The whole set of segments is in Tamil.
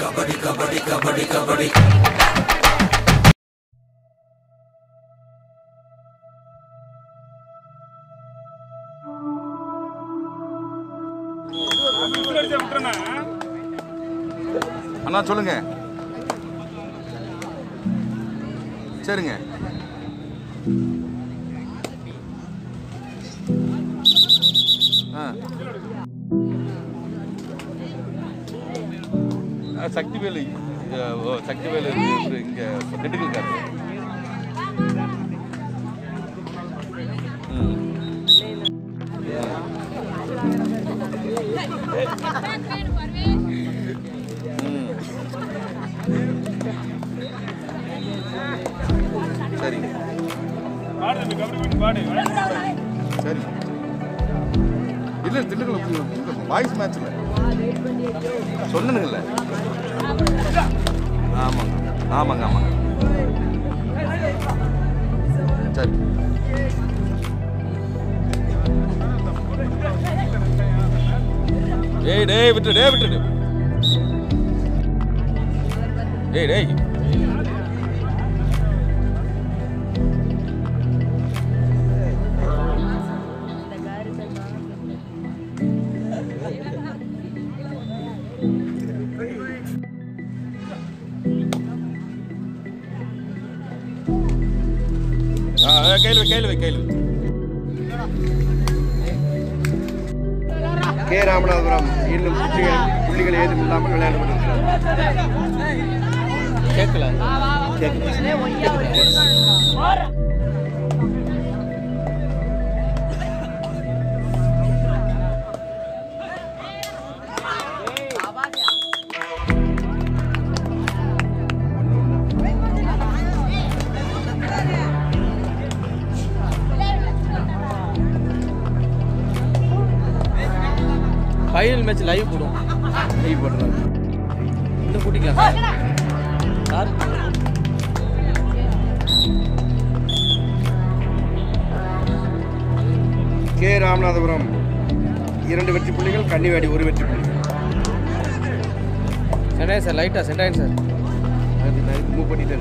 அண்ணா சொல்லுங்க சரிங்க ஆ ஆ, சக்திவேலு அஹ், ஓ, சக்திவேலு இவரு இங்க திண்டுக்கல் இருக்காரு ம். ம். சரிங்க சரி இல்லை திண்டுக்கல் வாய்ஸ் மேட்ச்ல சொன்னனுங்கல்ல ஆமாங்க ஆமாங்க ஆமாங்க சரி டேய் டேய் விட்டு டேய் விட்டு டேய் டேய் ஆ ஆ, கையில் வை கையில் வை கையில் வை கே ராமநாதபுரம் இன்னும் புள்ளிகள் புள்ளிகள் ஏதும் இல்லாமல் விளையாண்டு கொண்டிருக்கிறார் கேட்கல ஃபைனல் மேட்ச் லைவ் போடும் லைவ் போடுறாங்க இன்னும் கூட்டிக்கலாம் சார் சார் கே ராமநாதபுரம் இரண்டு வெற்றி புள்ளிகள் கன்னிவாடி ஒரு வெற்றி புள்ளி சென்டாயின் சார் லைட்டாக சென்டாயின் சார் அது நான் மூவ் பண்ணிட்டேன்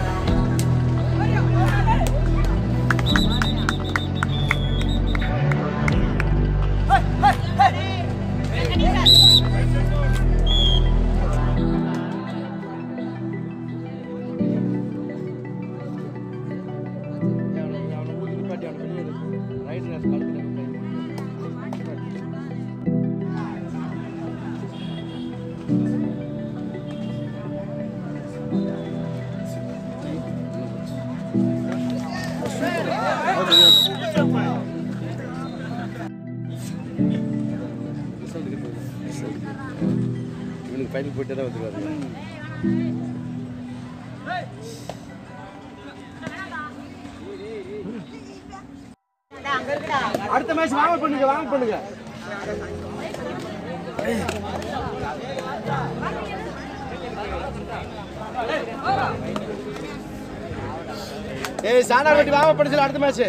இவனுக்கு ஃபைனல் போயிட்டு தான் வந்துருவாரு அடுத்த மேட்ச் வாங்க பண்ணுங்க வாங்க பண்ணுங்க ஏய் சானா வெட்டி வாங்க பண்ணுச்சு அடுத்த மேட்ச்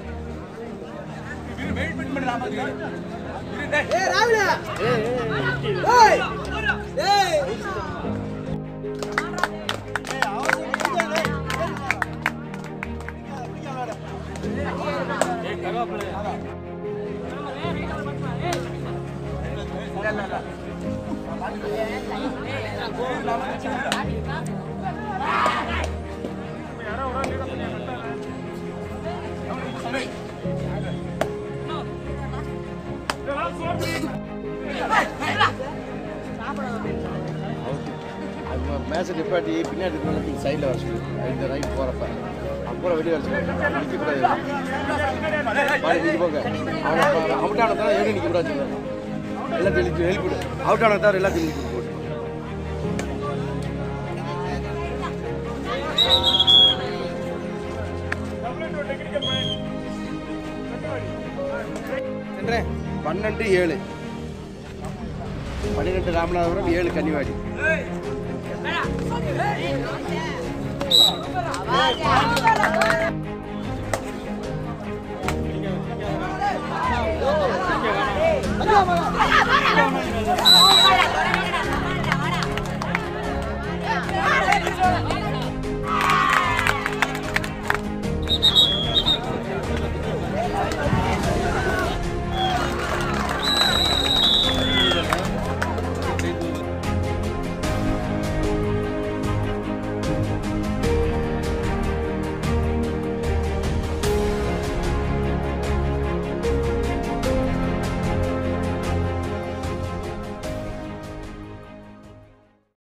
மேட்ச் நிப்பாட்டி பின்னாடி இருக்கிறவங்க சைடில் வர சொல்லு இந்த ரைட் போகிறப்ப அப்புறம் வெளியே வர சொல்லு நிற்கக்கூடாது பாடி நிற்க போங்க அவனை அவுட் ஆன தான் எங்கே நிற்கக்கூடாது சொல்லு எல்லாத்தையும் எழுப்பி எழுப்பிடு அவுட் ஆன தவிர எல்லாத்தையும் எழுப்பி போடு சென்றேன் பன்னெண்டு ஏழு பன்னிரெண்டு ராமநாதபுரம் ஏழு கன்னிவாடி வாங்க